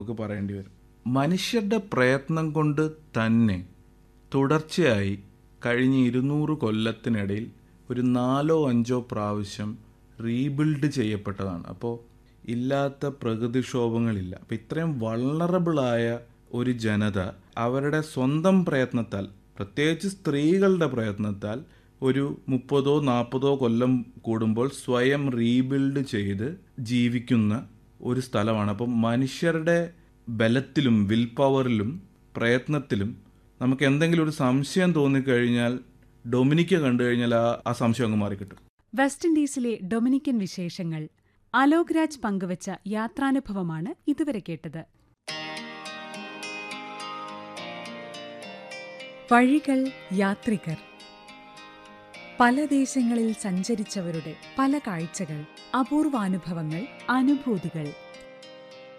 നമുക്ക് പറയേണ്ടി വരും മനുഷ്യരുടെ പ്രയത്നം കൊണ്ട് തന്നെ തുടർച്ചയായി കഴിഞ്ഞ ഇരുന്നൂറ് കൊല്ലത്തിനിടയിൽ ഒരു നാലോ അഞ്ചോ പ്രാവശ്യം റീബിൽഡ് ചെയ്യപ്പെട്ടതാണ് അപ്പോൾ ഇല്ലാത്ത പ്രകൃതിക്ഷോഭങ്ങളില്ല അപ്പോൾ ഇത്രയും വള്ളറബിളായ ഒരു ജനത അവരുടെ സ്വന്തം പ്രയത്നത്താൽ പ്രത്യേകിച്ച് സ്ത്രീകളുടെ പ്രയത്നത്താൽ ഒരു മുപ്പതോ നാൽപ്പതോ കൊല്ലം കൂടുമ്പോൾ സ്വയം റീബിൽഡ് ചെയ്ത് ജീവിക്കുന്ന ഒരു സ്ഥലമാണ് അപ്പം മനുഷ്യരുടെ ബലത്തിലും വിൽ പവറിലും പ്രയത്നത്തിലും നമുക്ക് എന്തെങ്കിലും ഒരു സംശയം തോന്നിക്കഴിഞ്ഞാൽ ഡൊമിനിക്ക കണ്ടു കഴിഞ്ഞാൽ ആ ആ സംശയം അങ്ങ് മാറിക്കിട്ടും വെസ്റ്റ് ഇൻഡീസിലെ ഡൊമിനിക്കൻ വിശേഷങ്ങൾ അലോക് രാജ് പങ്കുവച്ച യാത്രാനുഭവമാണ് ഇതുവരെ കേട്ടത് വഴികൾ യാത്രികർ പല ദേശങ്ങളിൽ സഞ്ചരിച്ചവരുടെ പല കാഴ്ചകൾ അപൂർവാനുഭവങ്ങൾ അനുഭൂതികൾ